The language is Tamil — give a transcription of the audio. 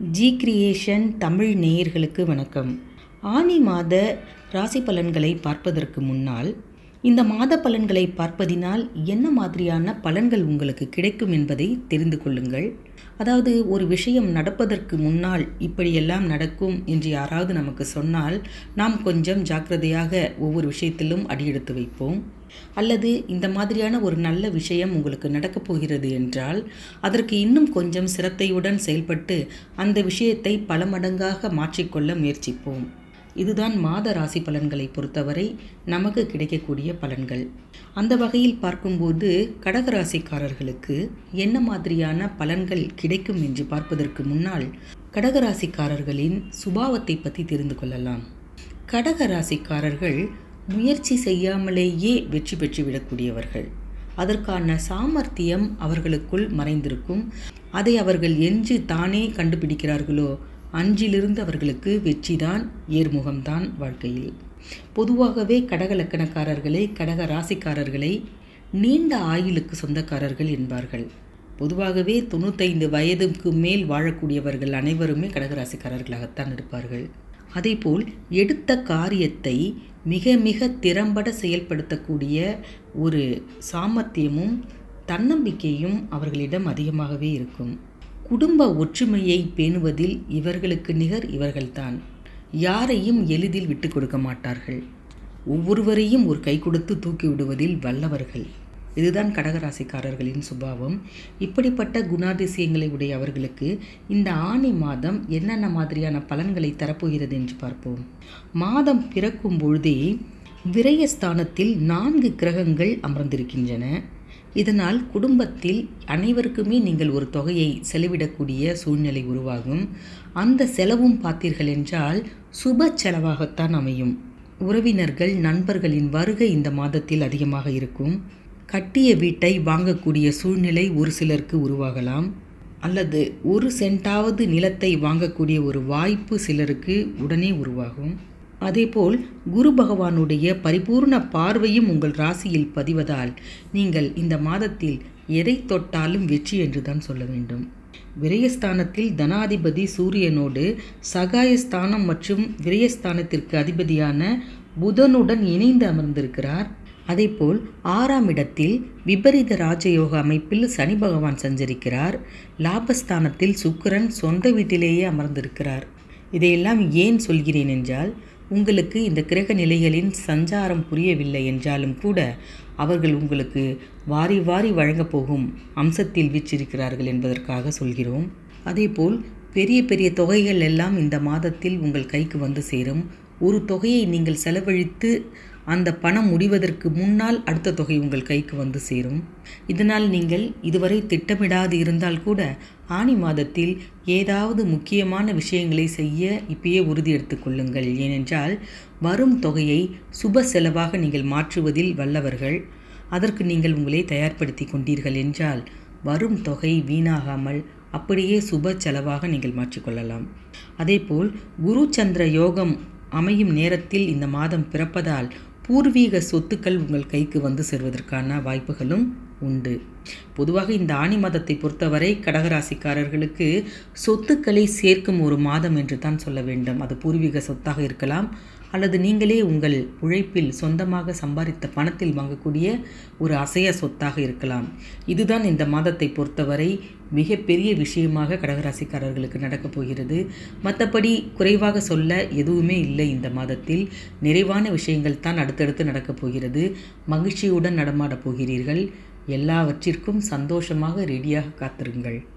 ஜி கிரியேஷன் தமிழ் நேயர்களுக்கு வணக்கம் ஆனி மாத ராசி பலன்களை பார்ப்பதற்கு முன்னால் இந்த மாத பலன்களை பார்ப்பதினால் என்ன மாதிரியான பலன்கள் உங்களுக்கு கிடைக்கும் என்பதை தெரிந்து கொள்ளுங்கள் அதாவது ஒரு விஷயம் நடப்பதற்கு முன்னால் இப்படியெல்லாம் நடக்கும் என்று யாராவது நமக்கு சொன்னால் நாம் கொஞ்சம் ஜாக்கிரதையாக ஒவ்வொரு விஷயத்திலும் அடியெடுத்து வைப்போம் அல்லது இந்த மாதிரியான ஒரு நல்ல விஷயம் உங்களுக்கு நடக்கப் போகிறது என்றால் அதற்கு இன்னும் கொஞ்சம் சிரத்தையுடன் செயல்பட்டு அந்த விஷயத்தை பல மடங்காக மாற்றிக்கொள்ள முயற்சிப்போம் இதுதான் மாத ராசி பலன்களை பொறுத்தவரை நமக்கு கிடைக்கக்கூடிய பலன்கள் அந்த வகையில் பார்க்கும்போது கடகராசிக்காரர்களுக்கு என்ன மாதிரியான பலன்கள் கிடைக்கும் என்று பார்ப்பதற்கு முன்னால் கடகராசிக்காரர்களின் சுபாவத்தை பற்றி தெரிந்து கொள்ளலாம் கடகராசிக்காரர்கள் முயற்சி செய்யாமலேயே வெற்றி பெற்று விடக்கூடியவர்கள் அதற்கான சாமர்த்தியம் அவர்களுக்குள் மறைந்திருக்கும் அதை அவர்கள் என்று தானே கண்டுபிடிக்கிறார்களோ அன்றிலிருந்து அவர்களுக்கு வெற்றிதான் ஏர்முகம்தான் வாழ்க்கையில் பொதுவாகவே கடக லக்கணக்காரர்களை கடக ராசிக்காரர்களை நீண்ட ஆயுளுக்கு சொந்தக்காரர்கள் என்பார்கள் பொதுவாகவே தொண்ணூத்தைந்து வயதுக்கு மேல் வாழக்கூடியவர்கள் அனைவருமே கடகராசிக்காரர்களாகத்தான் இருப்பார்கள் அதேபோல் எடுத்த காரியத்தை மிக மிக திறம்பட செயல்படுத்தக்கூடிய ஒரு சாமர்த்தியமும் தன்னம்பிக்கையும் அவர்களிடம் அதிகமாகவே இருக்கும் குடும்ப ஒற்றுமையை பேணுவதில் இவர்களுக்கு நிகர் இவர்கள்தான் யாரையும் எளிதில் விட்டு கொடுக்க மாட்டார்கள் ஒவ்வொருவரையும் ஒரு கை கொடுத்து தூக்கி விடுவதில் வல்லவர்கள் இதுதான் கடகராசிக்காரர்களின் சுபாவம் இப்படிப்பட்ட குணாதிசயங்களை உடைய அவர்களுக்கு இந்த ஆணி மாதம் என்னென்ன மாதிரியான பலன்களை தரப்போகிறது என்று பார்ப்போம் மாதம் பிறக்கும் பொழுதே விரயஸ்தானத்தில் நான்கு கிரகங்கள் அமர்ந்திருக்கின்றன இதனால் குடும்பத்தில் அனைவருக்குமே நீங்கள் ஒரு தொகையை செலவிடக்கூடிய சூழ்நிலை உருவாகும் அந்த செலவும் பார்த்தீர்கள் என்றால் சுப செலவாகத்தான் அமையும் உறவினர்கள் நண்பர்களின் வருகை இந்த மாதத்தில் அதிகமாக இருக்கும் கட்டிய வீட்டை வாங்கக்கூடிய சூழ்நிலை ஒரு சிலருக்கு உருவாகலாம் அல்லது ஒரு சென்டாவது நிலத்தை வாங்கக்கூடிய ஒரு வாய்ப்பு சிலருக்கு உடனே உருவாகும் அதேபோல் குரு பகவானுடைய பரிபூர்ண பார்வையும் உங்கள் ராசியில் பதிவதால் நீங்கள் இந்த மாதத்தில் எதை தொட்டாலும் வெற்றி என்று தான் சொல்ல வேண்டும் விரயஸ்தானத்தில் தனாதிபதி சூரியனோடு சகாயஸ்தானம் மற்றும் விரயஸ்தானத்திற்கு அதிபதியான புதனுடன் இணைந்து அமர்ந்திருக்கிறார் அதேபோல் ஆறாம் இடத்தில் விபரீத ராஜயோக அமைப்பில் சனி பகவான் சஞ்சரிக்கிறார் லாபஸ்தானத்தில் சுக்கிரன் சொந்த வீட்டிலேயே அமர்ந்திருக்கிறார் இதையெல்லாம் ஏன் சொல்கிறேன் என்றால் உங்களுக்கு இந்த கிரக நிலைகளின் சஞ்சாரம் புரியவில்லை என்றாலும் கூட அவர்கள் உங்களுக்கு வாரி வாரி வழங்கப் போகும் அம்சத்தில் வீற்றிருக்கிறார்கள் என்பதற்காக சொல்கிறோம் அதேபோல் பெரிய பெரிய தொகைகள் எல்லாம் இந்த மாதத்தில் உங்கள் கைக்கு வந்து சேரும் ஒரு தொகையை நீங்கள் செலவழித்து அந்த பணம் முடிவதற்கு முன்னால் அடுத்த தொகை உங்கள் கைக்கு வந்து சேரும் இதனால் நீங்கள் இதுவரை திட்டமிடாது இருந்தால் கூட ஆணி மாதத்தில் ஏதாவது முக்கியமான விஷயங்களை செய்ய இப்பயே உறுதி எடுத்துக்கொள்ளுங்கள் ஏனென்றால் வரும் தொகையை சுப செலவாக நீங்கள் மாற்றுவதில் வல்லவர்கள் அதற்கு நீங்கள் உங்களை தயார்படுத்தி கொண்டீர்கள் என்றால் வரும் தொகை வீணாகாமல் அப்படியே சுப செலவாக நீங்கள் மாற்றிக்கொள்ளலாம் அதேபோல் குரு சந்திர யோகம் அமையும் நேரத்தில் இந்த மாதம் பிறப்பதால் பூர்வீக சொத்துக்கள் உங்கள் கைக்கு வந்து சேர்வதற்கான வாய்ப்புகளும் உண்டு பொதுவாக இந்த ஆணி மாதத்தை பொறுத்தவரை கடகராசிக்காரர்களுக்கு சொத்துக்களை சேர்க்கும் ஒரு மாதம் என்று தான் சொல்ல வேண்டும் அது பூர்வீக சொத்தாக இருக்கலாம் அல்லது நீங்களே உங்கள் உழைப்பில் சொந்தமாக சம்பாதித்த பணத்தில் வாங்கக்கூடிய ஒரு அசைய சொத்தாக இருக்கலாம் இதுதான் இந்த மாதத்தை பொறுத்தவரை மிகப்பெரிய விஷயமாக கடகராசிக்காரர்களுக்கு நடக்கப் போகிறது மற்றபடி குறைவாக சொல்ல எதுவுமே இல்லை இந்த மாதத்தில் நிறைவான விஷயங்கள் தான் அடுத்தடுத்து நடக்கப் போகிறது மகிழ்ச்சியுடன் நடமாடப் போகிறீர்கள் எல்லாவற்றிற்கும் சந்தோஷமாக ரெடியாக காத்திருங்கள்